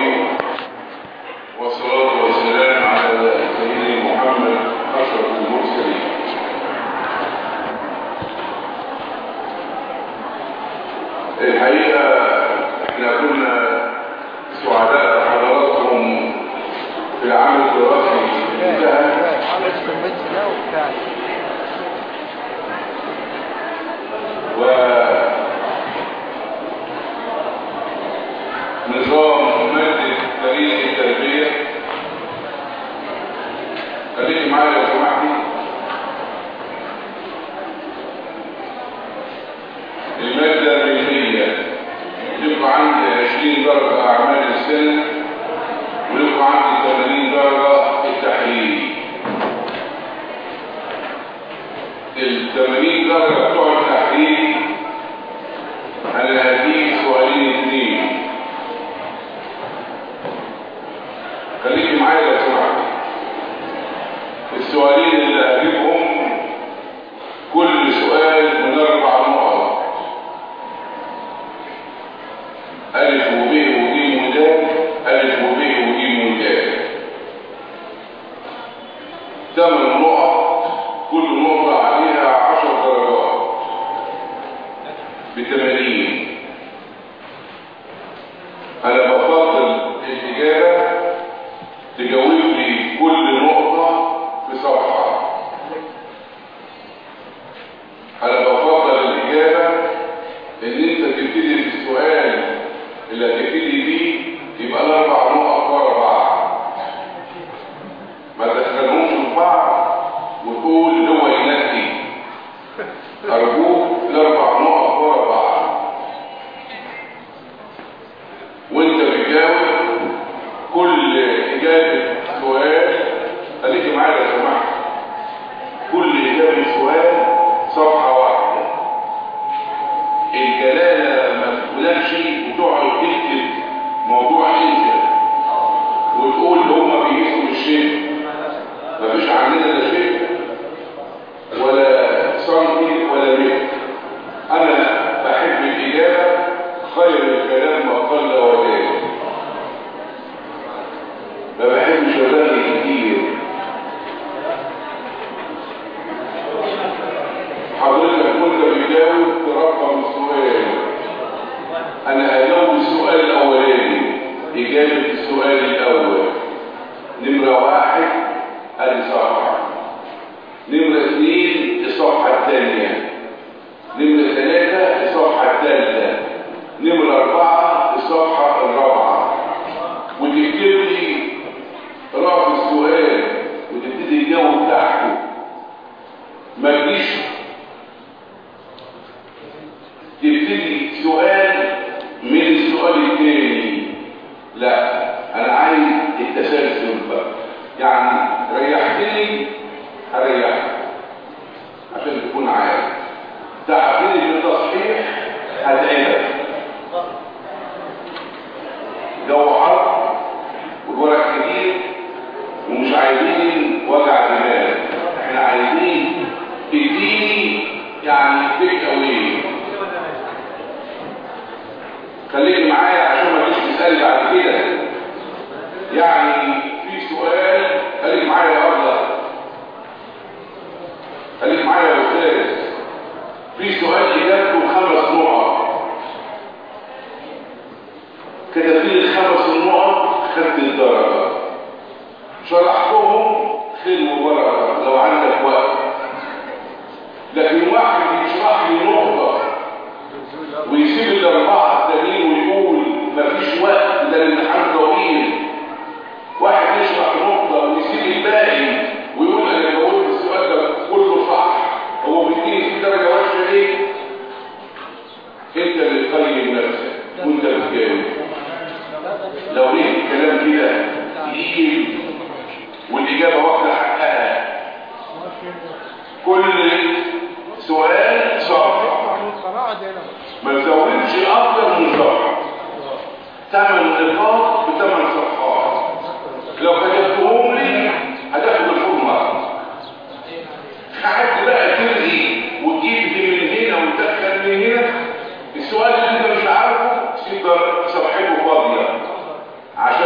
العظيم والصلاة والسلام على سيدنا محمد أشرف المرسلين الحقيقة احنا كنا سعداء حضراتكم في العام الدراسي انتهى ونظام مادة تاريخ التربية خليكي معايا لو سمحتي المادة العلمية يبقى عندي 20 درجة أعمال السنة ويبقى عندي 80 درجة التحليل ال 80 درجة بتوع التحليل أنا هديك سؤالين اثنين خليكي معايا لو سمحت السؤالين اللي هجيبهم كل سؤال من أربع نقط ألف وب وج ودال ألف وب وج ودال ثمان نقط كل نقطة عليها عشر درجات بثمانين أنا بفضل الإجابة تجاوب لي كل نقطة في صفحة أنا بفضل الإجابة إن أنت تبتدي بالسؤال اللي هتبتدي بيه يبقى الأربع نقط ورا بعض ما تدخلهمش في بعض وتقول هو ينقي أرجوك الأربع نقط ورا بعض وأنت بتجاوب كل إجابة سؤال خليكي معايا لو سمحت كل إجابة سؤال صفحة واحدة الجلالة ما تقولكش وتقعد تكتب موضوع انت وتقول هما بيقيسوا بالشيء مفيش عندنا لا شيء ولا سنتي ولا متر انا بحب الاجابه خير الكلام ما قل وزاد ما بحبش اغني كتير حضرتك وانت بتجاوب ترقم السؤال انا هجاوب السؤال الاولاني اجابه السؤال الاول نمره واحد ادي صفحه نمره اثنين الصفحه الثانيه نمره ثلاثه الصفحه الثالثه نمره اربعه الصفحه الرابعه وتكتب لي راس السؤال وتبتدي تجاوب تحته ما تجيش تبتدي سؤال من السؤال الثاني لا انا عايز التسلسل بقى يعني ريحتني هريحك عشان تكون عارف تعبني بالتصحيح هتعبك جو حر والورق كتير ومش عايزين وجع دماغ احنا عايزين تديني يعني تيك اوي خليك معايا عشان ما تجيش تسالي بعد كده يعني في سؤال خليك معايا يا ابله خليك معايا يا استاذ في سؤال اجابته خمس نقط كتبت لي الخمس النقط خدت الدرجه شرحتهم خير وبركه لو عندك وقت لكن واحد يشرح لي نقطه ويسيب الاربعه التانيين ويقول مفيش وقت ده الامتحان طويل واحد يشرح نقطه ويسيب الباقي ويقول انا جاوبت السؤال ده كله صح هو بيديني في درجه وحشه ليه؟ انت اللي تقيم نفسك وانت بتجاوب لو لقيت الكلام كده تقيل والاجابه واخده حقها كل سؤال صفحه ما تزودش اكتر من صفحه ثمان نقاط بثمان صفحات لو كتبتهم لي هتاخد الفورمه حد بقى تلغي وتجيب دي من هنا وتدخل من هنا السؤال اللي انت مش عارفه تقدر صفحته فاضيه عشان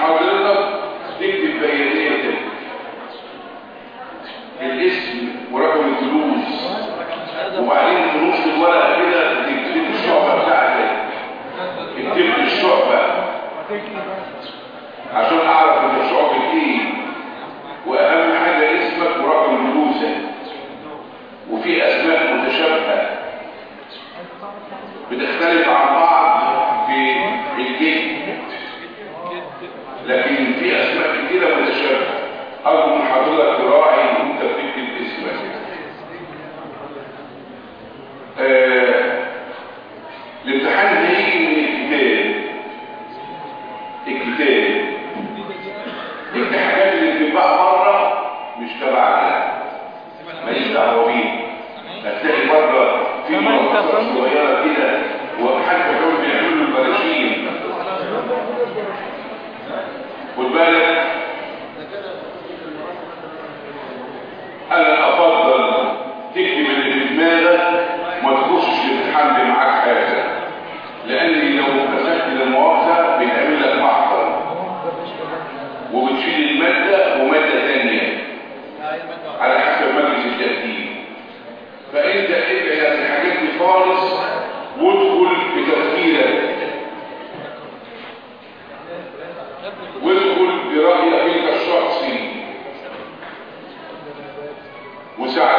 حضرتك تكتب بياناتك الاسم ورقم الفلوس وبعدين في نص الورقه كده تكتب الشعبه بتاعتك اكتب الشعبه عشان اعرف ان شعبك ايه واهم حاجه اسمك ورقم فلوسك وفي اسماء متشابهه بتختلف عن بعض في الجد لكن في اسماء كتيره متشابهه ارجو من حضرتك تراعي ان انت بتكتب اسمك آه، الامتحان هيجي من الكتاب الكتاب دي حاجات اللي بتتباع بره مش تبعنا ماليش دعوه بيه هتلاقي بره في مؤسسات صغيره كده وحتى كانوا بيعملوا البراشيم خد بالك انا افضل تكتب اللي في دماغك ما تخشش الامتحان اللي معاك حاجه لان لو مسكت المؤاخذه بيتعمل لك محضر وبتشيل الماده وماده ثانيه على حسب مجلس التأكيد فانت ابعد الحاجات دي خالص وادخل بتفكيرك وادخل برأيك انت الشخصي وساعتها